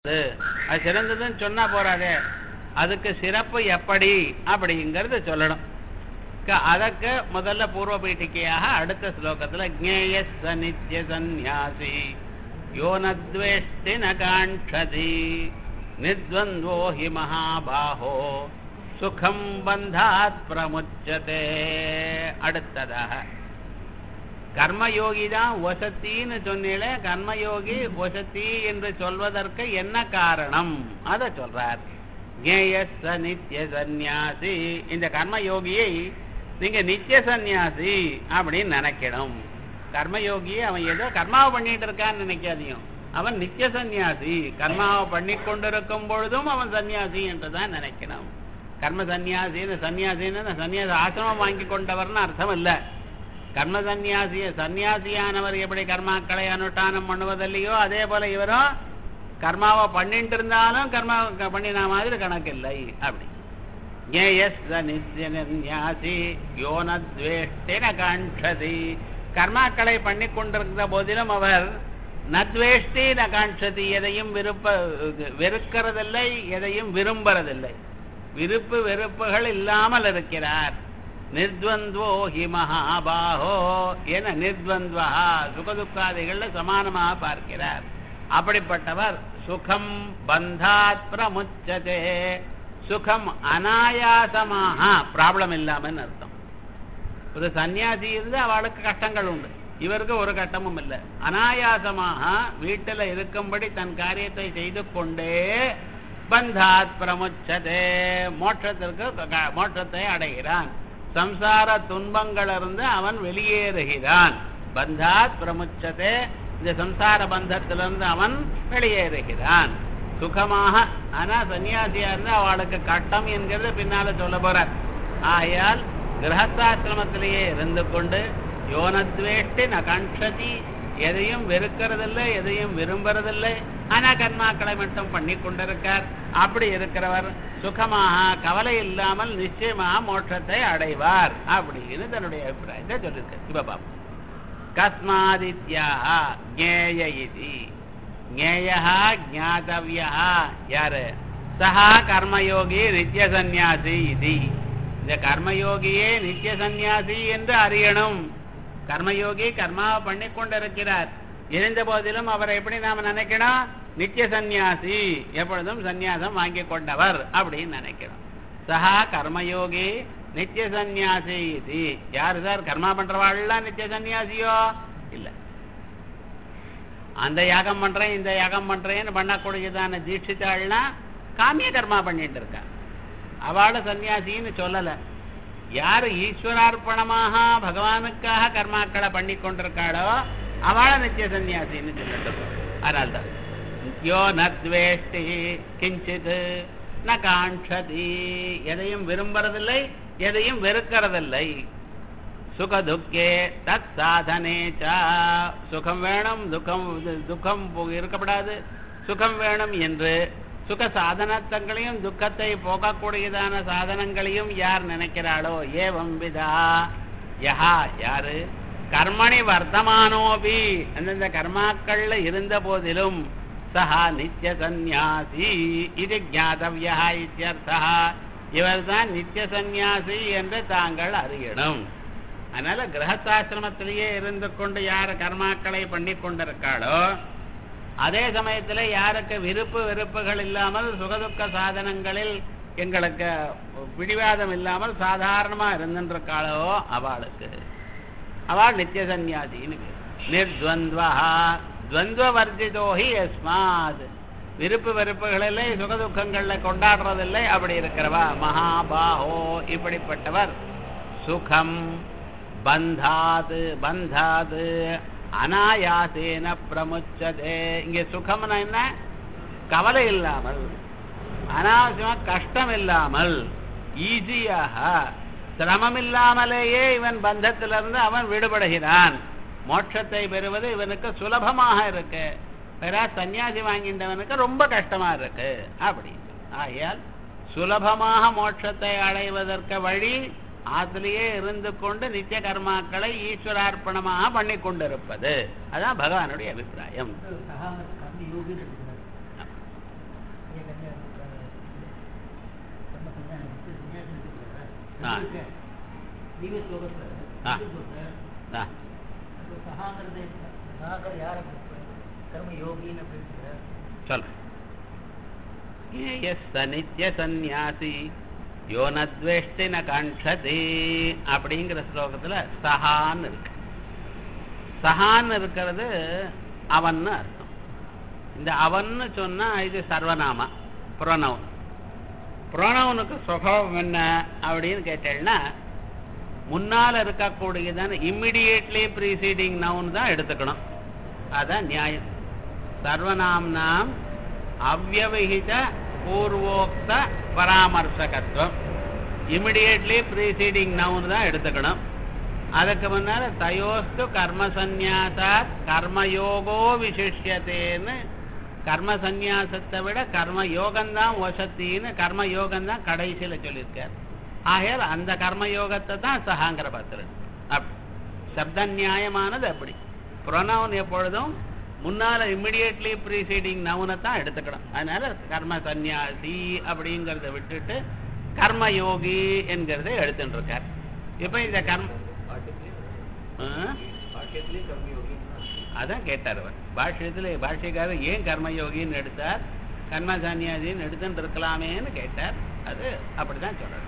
அது அது சிறந்ததுன்னு சொன்னா போறாதே அதுக்கு சிறப்பு எப்படி அப்படிங்கறத சொல்லணும் க- அதற்கு முதல்ல பூர்வ பீட்டிகையாக அடுத்த ஸ்லோகத்துல ஜேய நித்ய சந்நியாசி யோ நத்வேஷ்டி ந காண்ஷதி நித்வந்தோ ஹி மகாபாஹோ சுகம் பந்தாத் பிரமுச்சதே அடுத்ததாக கர்மயோகி தான் வசத்தின்னு சொன்னீங்களே கர்மயோகி வசதி என்று சொல்வதற்கு என்ன காரணம் அத சொல்றார் ஜேயஸ் நித்திய சந்நியாசி இந்த கர்மயோகியை நீங்க நித்திய சந்நியாசி அப்படின்னு நினைக்கணும் கர்மயோகி அவன் ஏதோ கர்மாவை பண்ணிட்டு இருக்கான்னு நினைக்காதீங்க அவன் நித்திய சந்நியாசி கர்மாவை பண்ணி கொண்டிருக்கும் பொழுதும் அவன் சந்நியாசி என்றுதான் நினைக்கணும் கர்ம சந்நியாசின்னு சந்நியாசின்னு சந்நியாசி ஆசிரமம் வாங்கி கொண்டவர்னு அர்த்தம் இல்லை கர்ம சந்நியாசிய சந்நியாசியானவர் எப்படி கர்மாக்களை அனுஷ்டானம் பண்ணுவதில்லையோ அதே போல இவரும் கர்மாவை பண்ணிட்டு இருந்தாலும் கர்மா க- பண்ணின மாதிரி கணக்கில்லை அப்படி ஞேயஸ் நித்யன்யாசி யோனத்வேஷ்டின காண்ஷதி கர்மாக்களை பண்ணி கொண்டிருந்த போதிலும் அவர் நத்வேஷ்டி ந காண்ஷதி எதையும் விருப்ப வெறுக்கிறதில்லை எதையும் விரும்புறதில்லை விருப்பு வெறுப்புகள் இல்லாமல் இருக்கிறார் நிர்த்வந்த்வோ ஹி மகாபாஹோ என நிர்த்வந்த்வா சுகதுக்காதிகள்ல சமானமாக பார்க்கிறார் அப்படிப்பட்டவர் சுகம் பந்தாத் பிரமுச்சதே சுகம் அனாயாசமாக ப்ராப்ளம் இல்லாமன்னு அர்த்தம் ஒரு சன்னியாசி இருந்து அவளுக்கு கஷ்டங்கள் உண்டு இவருக்கு ஒரு கட்டமும் இல்லை அனாயாசமாக வீட்டில் இருக்கும்படி தன் காரியத்தை செய்து கொண்டே பந்தாத் பிரமுச்சதே மோட்சத்திற்கு க- மோட்சத்தை அடைகிறான் சம்சார துன்பங்களிலிருந்து அவன் வெளியேறுகிறான் பந்தாத் பிரமுச்சதே இந்த சம்சார பந்தத்திலிருந்து அவன் வெளியேறுகிறான் சுகமாக ஆனா சன்னியாசியா இருந்து அவளுக்கு கட்டம் என்கிறது பின்னால சொல்ல போறார் ஆகையால் கிரகஸ்தாசிரமத்திலேயே இருந்து கொண்டு யோனத்வேஷ்டி ந கண்ஷதி எதையும் வெறுக்கிறதில்லை எதையும் விரும்புறதில்லை ஆனா கர்மாக்களை மட்டும் பண்ணி கொண்டிருக்கார் அப்படி இருக்கிறவர் சுகமாக கவலை இல்லாமல் நிச்சயமாக மோட்சத்தை அடைவார் அப்படின்னு தன்னுடைய அபிப்பிராயத்தை சொல்லியிருக்கார் இப்ப பாப்போம் கஸ்மாதித்யா ஜேய இது ஞேயா ஜாதவியா யாரு சஹா கர்மயோகி நித்திய சந்நியாசி இது இந்த கர்மயோகியே நித்திய சந்நியாசி என்று அறியணும் கர்மயோகி கர்மாவை பண்ணி கொண்டிருக்கிறார் இருந்த போதிலும் அவரை எப்படி நாம நினைக்கணும் நித்திய சந்நியாசி எப்பொழுதும் சந்நியாசம் வாங்கி கொண்டவர் அப்படின்னு நினைக்கணும் சஹா கர்மயோகி நித்திய சந்நியாசி இது யாரு சார் கர்மா பண்றவாள்லாம் நித்திய சந்நியாசியோ இல்ல அந்த யாகம் பண்றேன் இந்த யாகம் பண்றேன்னு பண்ணக்கூடியதான தீட்சித்தாள்னா காமிய கர்மா பண்ணிட்டு இருக்கா அவள சன்னியாசின்னு சொல்லல யாரு ஈஸ்வரார்ப்பணமாக பகவானுக்காக கர்மாக்களை பண்ணி கொண்டிருக்காளோ அவள நித்திய சன்னியாசின்னு சொல்லிட்டு அதனால்தான் யோ நத்வேஷ்டி கிஞ்சித் ந காண்ஷதி எதையும் விரும்புறதில்லை எதையும் வெறுக்கிறதில்லை சுக துக்கே தத் சாதனே ச சுகம் வேணும் துக்கம் துக்கம் போ- இருக்கப்படாது சுகம் வேணும் என்று சுக சாதனத்தங்களையும் துக்கத்தை போக்கக்கூடியதான சாதனங்களையும் யார் நினைக்கிறாளோ ஏவம் விதா யஹா யாரு கர்மணி வர்த்தமானோபி அந்தந்த கர்மாக்கள்ல இருந்த போதிலும் சஹா நித்திய சந்நியாசி இது ஜாதவியா இத்தியர்த்தா இவர்தான் நித்திய சந்நியாசி என்று தாங்கள் அறியணும் அதனால கிரகஸ்தாசிரமத்திலேயே இருந்து கொண்டு யார் கர்மாக்களை பண்ணி கொண்டிருக்காளோ அதே சமயத்துல யாருக்கு விருப்பு வெறுப்புகள் இல்லாமல் சுகதுக்க சாதனங்களில் எங்களுக்கு பிடிவாதம் இல்லாமல் சாதாரணமா இருந்துருக்காளோ அவளுக்கு அவள் நித்திய சந்நியாசின்னு பேர். நிர்த்வந்த்வா துவந்த்வ வர்ஜிதோஹி யஸ்மாத் விருப்பு வெறுப்புகளிலே சுகதுக்கங்கள்ல கொண்டாடுறதில்லை அப்படி இருக்கிறவா மகாபாஹோ இப்படிப்பட்டவர் சுகம் பந்தாது பந்தாது அனாயாசேன பிரமுச்சதே இங்க சுகம்னா என்ன கவலை இல்லாமல் அனாவசியமா கஷ்டம் இல்லாமல் ஈஸியாக சிரமம் இல்லாமலேயே இவன் பந்தத்திலிருந்து அவன் விடுபடுகிறான் மோட்சத்தை பெறுவது இவனுக்கு சுலபமாக இருக்கு வேற சன்னியாசி வாங்கின்றவனுக்கு ரொம்ப கஷ்டமா இருக்கு அப்படி ஆகையால் சுலபமாக மோட்சத்தை அடைவதற்கு வழி ஆத்திலேயே இருந்து கொண்டு நித்திய கர்மாக்களை ஈஸ்வரார்ப்பணமாக பண்ணி கொண்டிருப்பது அதான் பகவானுடைய அபிப்பிராயம் ஆ. நீங்க ஸ்லோகத்துல ஆ. இது சொல்ற, ஆ அது சகாங்கிறது சகாங்கர் யார கர்ம யோகின்னு அப்படின்னு சொல்ற சொல் எஸ் நித்திய சந்நியாசி யோ நத்வேஷ்டி ந காண்ஷதி அப்படிங்கிற ஸ்லோகத்துல சஹான்னு இருக்கு சஹான்னு இருக்கிறது அவன்னு அர்த்தம் இந்த அவன்னு சொன்னா இது சர்வநாமா புரோனவுன் புரோனவுனுக்கு சுபாவம் என்ன அப்படின்னு கேட்டேன்னா முன்னால இருக்கக்கூடியதான இம்மிடியேட்லி ப்ரீசீடிங் நவுன் தான் எடுத்துக்கணும் அதான் நியாயம் சர்வநாம்னாம் அவ்வவிகித பூர்வோக்த பராமர்சகத்துவம் இமிடியேட்லி ப்ரீசீடிங் நவுன் தான் எடுத்துக்கணும் அதுக்கு முன்னால தயோஸ்து கர்ம சந்நியாசாத் கர்மயோகோ விசிஷ்யத்தேன்னு கர்ம சந்நியாசத்தை விட கர்ம யோகம்தான் வசத்தின்னு கர்ம யோகம்தான் கடைசியில சொல்லியிருக்கார் ஆகையால் அந்த கர்ம யோகத்தை தான் சகாங்கிற பத்திரன் அப் சப்த நியாயமானது அப்படி ப்ரொனவுன் எப்பொழுதும் முன்னால இம்மிடியேட்லி ப்ரீசீடிங் நவுனை தான் எடுத்துக்கணும் அதனால கர்ம சந்நியாசி அப்படிங்கிறத விட்டுட்டு கர்மயோகி என்கிறத எடுத்துட்டு இருக்கார் இப்போ இந்த கர்ம ஆ? அதான் கேட்டார் அவர் பாஷ்யத்துல பாஷ்யக்காரர் ஏன் கர்மயோகின்னு எடுத்தார் கர்ம சன்னியாசின்னு எடுத்துட்டு இருக்கலாமேன்னு கேட்டார் அது அப்படிதான் சொல்றார்